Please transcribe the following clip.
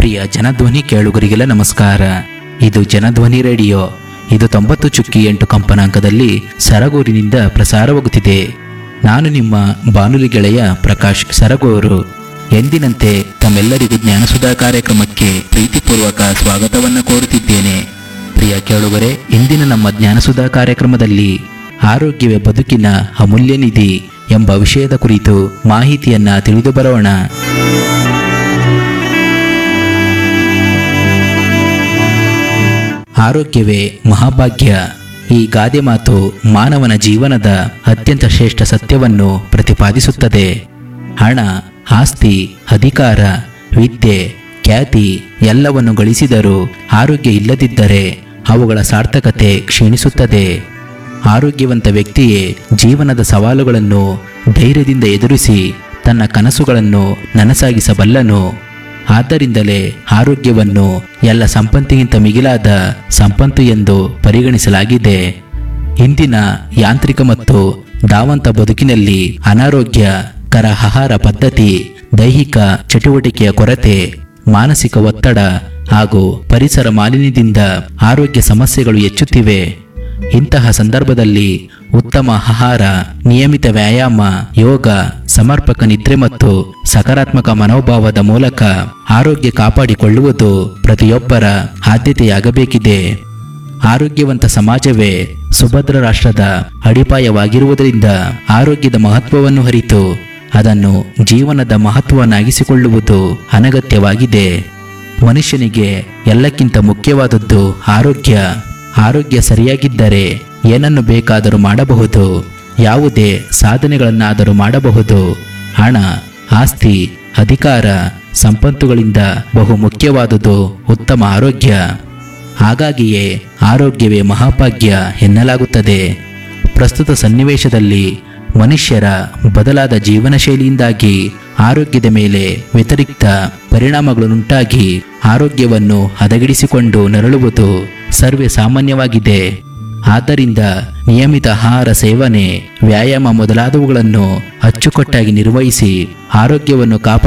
ಪ್ರಿಯ ಜನಧ್ವನಿ ಕೇಳುಗರಿಗೆಲ್ಲ ನಮಸ್ಕಾರ ಇದು ಜನಧ್ವನಿ ರೇಡಿಯೋ ಇದು ತೊಂಬತ್ತು ಚುಕ್ಕಿ ಎಂಟು ಕಂಪನಾಂಕದಲ್ಲಿ ಸರಗೂರಿನಿಂದ ಪ್ರಸಾರವಾಗುತ್ತಿದೆ ನಾನು ನಿಮ್ಮ ಬಾನುಲಿ ಗೆಳೆಯ ಪ್ರಕಾಶ್ ಸರಗೂರು ಎಂದಿನಂತೆ ತಮ್ಮೆಲ್ಲರಿಗೂ ಜ್ಞಾನಸುಧಾ ಕಾರ್ಯಕ್ರಮಕ್ಕೆ ಪ್ರೀತಿಪೂರ್ವಕ ಸ್ವಾಗತವನ್ನು ಕೋರುತ್ತಿದ್ದೇನೆ ಪ್ರಿಯ ಕೇಳುಗರೆ ಇಂದಿನ ನಮ್ಮ ಜ್ಞಾನಸುಧಾ ಕಾರ್ಯಕ್ರಮದಲ್ಲಿ ಆರೋಗ್ಯವೇ ಬದುಕಿನ ಅಮೂಲ್ಯ ನಿಧಿ ಎಂಬ ವಿಷಯದ ಕುರಿತು ಮಾಹಿತಿಯನ್ನ ತಿಳಿದು ಬರೋಣ ಆರೋಗ್ಯವೇ ಮಹಾಭಾಗ್ಯ ಈ ಗಾದೆ ಮಾತು ಮಾನವನ ಜೀವನದ ಅತ್ಯಂತ ಶ್ರೇಷ್ಠ ಸತ್ಯವನ್ನು ಪ್ರತಿಪಾದಿಸುತ್ತದೆ ಹಣ ಆಸ್ತಿ ಅಧಿಕಾರ ವಿದ್ಯೆ ಖ್ಯಾತಿ ಎಲ್ಲವನ್ನು ಗಳಿಸಿದರೂ ಆರೋಗ್ಯ ಇಲ್ಲದಿದ್ದರೆ ಅವುಗಳ ಸಾರ್ಥಕತೆ ಕ್ಷೀಣಿಸುತ್ತದೆ ಆರೋಗ್ಯವಂತ ವ್ಯಕ್ತಿಯೇ ಜೀವನದ ಸವಾಲುಗಳನ್ನು ಧೈರ್ಯದಿಂದ ಎದುರಿಸಿ ತನ್ನ ಕನಸುಗಳನ್ನು ನನಸಾಗಿಸಬಲ್ಲನು ಆದ್ದರಿಂದಲೇ ಆರೋಗ್ಯವನ್ನು ಎಲ್ಲ ಸಂಪತ್ತಿಗಿಂತ ಮಿಗಿಲಾದ ಸಂಪತ್ತು ಎಂದು ಪರಿಗಣಿಸಲಾಗಿದೆ ಇಂದಿನ ಯಾಂತ್ರಿಕ ಮತ್ತು ಧಾವಂತ ಬದುಕಿನಲ್ಲಿ ಅನಾರೋಗ್ಯ ಕರ ಆಹಾರ ಪದ್ಧತಿ ದೈಹಿಕ ಚಟುವಟಿಕೆಯ ಕೊರತೆ ಮಾನಸಿಕ ಒತ್ತಡ ಹಾಗೂ ಪರಿಸರ ಮಾಲಿನ್ಯದಿಂದ ಆರೋಗ್ಯ ಸಮಸ್ಯೆಗಳು ಹೆಚ್ಚುತ್ತಿವೆ ಇಂತಹ ಸಂದರ್ಭದಲ್ಲಿ ಉತ್ತಮ ಆಹಾರ ನಿಯಮಿತ ವ್ಯಾಯಾಮ ಯೋಗ ಸಮರ್ಪಕ ನಿದ್ರೆ ಮತ್ತು ಸಕಾರಾತ್ಮಕ ಮನೋಭಾವದ ಮೂಲಕ ಆರೋಗ್ಯ ಕಾಪಾಡಿಕೊಳ್ಳುವುದು ಪ್ರತಿಯೊಬ್ಬರ ಆದ್ಯತೆಯಾಗಬೇಕಿದೆ ಆರೋಗ್ಯವಂತ ಸಮಾಜವೇ ಸುಭದ್ರ ರಾಷ್ಟ್ರದ ಅಡಿಪಾಯವಾಗಿರುವುದರಿಂದ ಆರೋಗ್ಯದ ಮಹತ್ವವನ್ನು ಅರಿತು ಅದನ್ನು ಜೀವನದ ಮಹತ್ವವನ್ನಾಗಿಸಿಕೊಳ್ಳುವುದು ಅನಗತ್ಯವಾಗಿದೆ ಮನುಷ್ಯನಿಗೆ ಎಲ್ಲಕ್ಕಿಂತ ಮುಖ್ಯವಾದದ್ದು ಆರೋಗ್ಯ ಆರೋಗ್ಯ ಸರಿಯಾಗಿದ್ದರೆ ಏನನ್ನು ಬೇಕಾದರೂ ಮಾಡಬಹುದು ಯಾವುದೇ ಸಾಧನೆಗಳನ್ನಾದರೂ ಮಾಡಬಹುದು ಹಣ ಆಸ್ತಿ ಅಧಿಕಾರ ಸಂಪತ್ತುಗಳಿಂದ ಬಹು ಮುಖ್ಯವಾದುದು ಉತ್ತಮ ಆರೋಗ್ಯ ಹಾಗಾಗಿಯೇ ಆರೋಗ್ಯವೇ ಮಹಾಭಾಗ್ಯ ಎನ್ನಲಾಗುತ್ತದೆ ಪ್ರಸ್ತುತ ಸನ್ನಿವೇಶದಲ್ಲಿ ಮನುಷ್ಯರ ಬದಲಾದ ಜೀವನ ಶೈಲಿಯಿಂದಾಗಿ ಆರೋಗ್ಯದ ಮೇಲೆ ವ್ಯತಿರಿಕ್ತ ಪರಿಣಾಮಗಳುಂಟಾಗಿ ಆರೋಗ್ಯವನ್ನು ಹದಗೆಡಿಸಿಕೊಂಡು ನರಳುವುದು ಸರ್ವೇ ಸಾಮಾನ್ಯವಾಗಿದೆ ಆದ್ದರಿಂದ ನಿಯಮಿತ ಆಹಾರ ಸೇವನೆ ವ್ಯಾಯಾಮ ಮೊದಲಾದವುಗಳನ್ನು ಅಚ್ಚುಕಟ್ಟಾಗಿ ನಿರ್ವಹಿಸಿ ಆರೋಗ್ಯವನ್ನು ಕಾಪಾಡ